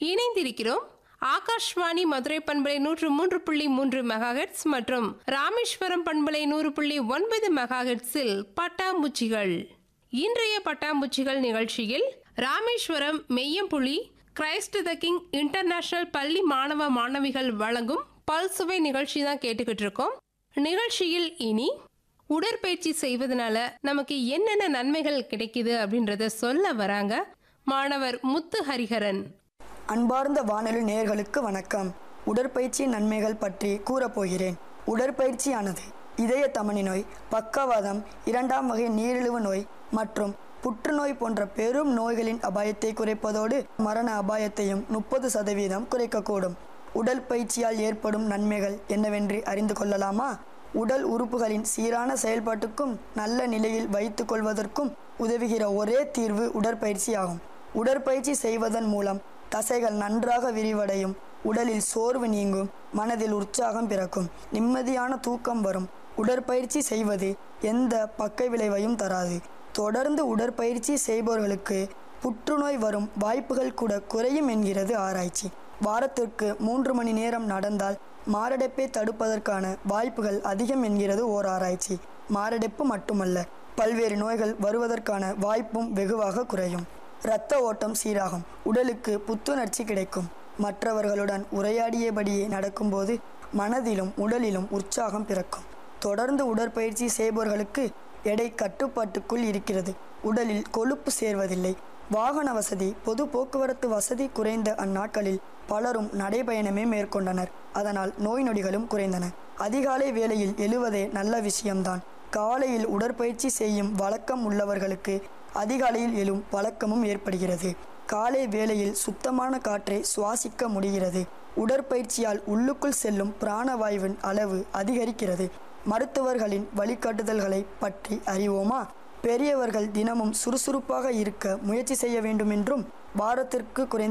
இணைந்திருக்கிறோம் ஆகாஷ்வாணி மதுரை பண்பலை நூற்று மூன்று புள்ளி மூன்று மெகாஹெட்ஸ் மற்றும் ராமேஸ்வரம் பண்பலை நூறு புள்ளி ஒன்பது மெகாஹெட்ஸில் பட்டாம்பூச்சிகள் இன்றைய பட்டாம்பூச்சிகள் நிகழ்ச்சியில் Rameswaram Meyyampuli Christ the King international பள்ளி மாணவ மாணவிகள் வழங்கும் பல்சுவை நிகழ்ச்சி தான் கேட்டுக்கிட்டு இருக்கோம் நிகழ்ச்சியில் இனி உடற்பயிற்சி செய்வதனால நமக்கு என்னென்ன நன்மைகள் கிடைக்குது அப்படின்றத சொல்ல வராங்க மாணவர் முத்து ஹரிஹரன் அன்பார்ந்த வானொலி நேயர்களுக்கு வணக்கம் உடற்பயிற்சி நன்மைகள் பற்றி கூறப்போகிறேன் உடற்பயிற்சியானது இதய தமனி நோய் பக்கவாதம் இரண்டாம் வகை நீரிழிவு நோய் மற்றும் புற்றுநோய் போன்ற பெரும் நோய்களின் அபாயத்தை குறைப்பதோடு மரண அபாயத்தையும் முப்பது சதவீதம் குறைக்கக்கூடும் உடல் பயிற்சியால் ஏற்படும் நன்மைகள் என்னவென்று அறிந்து கொள்ளலாமா உடல் உறுப்புகளின் சீரான செயல்பாட்டுக்கும் நல்ல நிலையில் வைத்துக் கொள்வதற்கும் உதவுகிற ஒரே தீர்வு உடற்பயிற்சி ஆகும் உடற்பயிற்சி செய்வதன் மூலம் தசைகள் நன்றாக விரிவடையும் உடலில் சோர்வு நீங்கும் மனதில் உற்சாகம் பிறக்கும் நிம்மதியான தூக்கம் வரும் உடற்பயிற்சி செய்வது எந்த பக்க விளைவையும் தராது தொடர்ந்து உடற்பயிற்சி செய்பவர்களுக்கு புற்றுநோய் வரும் வாய்ப்புகள் கூட குறையும் என்கிறது ஆராய்ச்சி வாரத்திற்கு மூன்று மணி நேரம் நடந்தால் மாரடைப்பை தடுப்பதற்கான வாய்ப்புகள் அதிகம் என்கிறது ஓர் ஆராய்ச்சி மாரடைப்பு மட்டுமல்ல பல்வேறு நோய்கள் வருவதற்கான வாய்ப்பும் வெகுவாக குறையும் இரத்த ஓட்டம் சீராகும் உடலுக்கு புத்துணர்ச்சி கிடைக்கும் மற்றவர்களுடன் உரையாடியபடியே நடக்கும்போது மனதிலும் உடலிலும் உற்சாகம் பிறக்கும் தொடர்ந்து உடற்பயிற்சி செய்பவர்களுக்கு எடை கட்டுப்பாட்டுக்குள் இருக்கிறது உடலில் கொழுப்பு சேர்வதில்லை வாகன வசதி பொது போக்குவரத்து வசதி குறைந்த அந்நாட்களில் பலரும் நடைபயணமே மேற்கொண்டனர் அதனால் நோய் நொடிகளும் குறைந்தன அதிகாலை வேளையில் எழுவதே நல்ல விஷயம்தான் காலையில் உடற்பயிற்சி செய்யும் வழக்கம் உள்ளவர்களுக்கு அதிகாலையில் எழும் பழக்கமும் ஏற்படுகிறது காலை வேளையில் சுத்தமான காற்றை சுவாசிக்க முடிகிறது உடற்பயிற்சியால் உள்ளுக்குள் செல்லும் பிராணவாயுவின் அளவு அதிகரிக்கிறது மருத்துவர்களின் வழிகாட்டுதல்களை பற்றி அறிவோமா பெரியவர்கள் தினமும் சுறுசுறுப்பாக இருக்க முயற்சி செய்ய வேண்டும் என்றும் வாரத்திற்கு குறைந்த